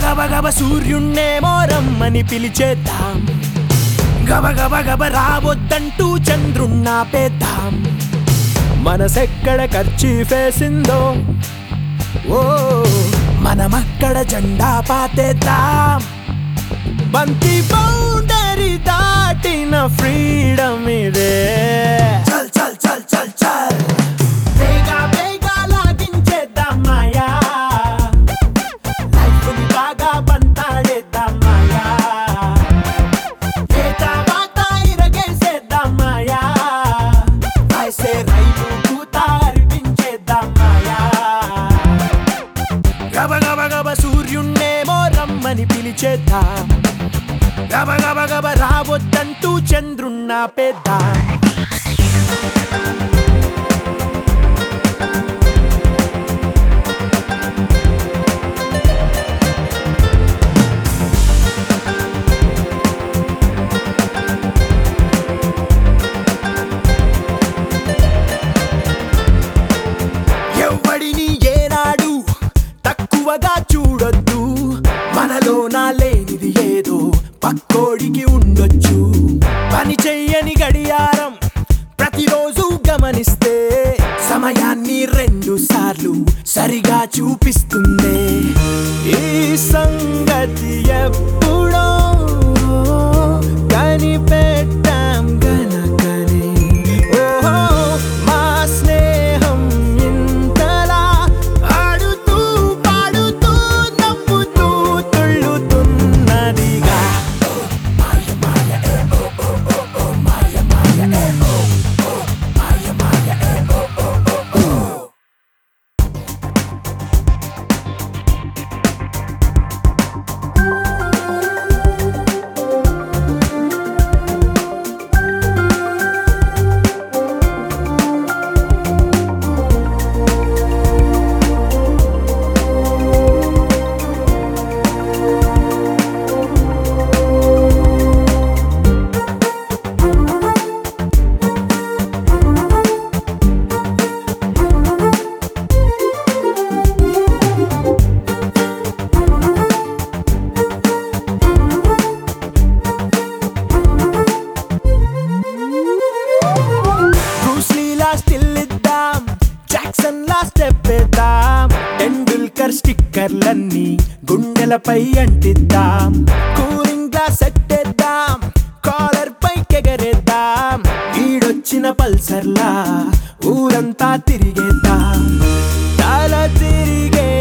గబ గబ సూర్యుణ్ణేమో రమ్మని పిలిచేద్దాం గబ గబ గబ రావద్దంటూ చంద్రుణ్ణాపేద్దాం మనసెక్కడ ఖర్చీ ఫేసిందో ఓ మనమక్కడ జెండా పాతేద్దాం బంతి బౌండరీ దాటిన ఫ్రీడమ్ ఇదే చల్ చల్ చల్ చల్ చల్ వేగా వేగా లాగించేద్దాం మాయా లైఫ్ని బాగా బంతాడేద్దాం మాయా ఏ తర్వాత ఇరగేసేద్దాం మాయా వయసే రైలు కూత అర్పించేద్దాం మాయా గబ గబ గబ సూర్యుణ్ణేమో రమ్మని పిలిచేద్దాం గబ గబ గబ రావద్దంటూ చంద్రుణ్ణాపేద్దాం ఎవ్వడిని ఏనాడు తక్కువగా చూడొద్దు మనలోన లేనిది ఏదో పక్కోడికి ఉండొచ్చు పని చెయ్యని గడియారం ప్రతిరోజు గమనిస్తే సమయాన్ని రెండు సార్లు సరిగా చూపిస్తుంది ఈ సంగతి ఎప్పుడో కనిపెట్టాం గనకనే ఓహో మా స్నేహం ఇంతలా ఆడుతూ పాడుతూ నవ్వుతూ తుళ్ళుతున్నదిగా బ్రూస్ లీలా స్టిల్ ఇద్దాం జాక్సన్ లా స్టెప్ ఇద్దాం టెండూల్కర్ స్టిక్కర్లన్నీ గుండెలపై అంటిద్దాం కూలింగ్ గ్లాస్ సెట్టేద్దాం కాలర్ పై కెగరేద్దాం ఈడొచ్చిన పల్సర్లా ఊరంతా తిరిగేద్దాం తల తిరిగే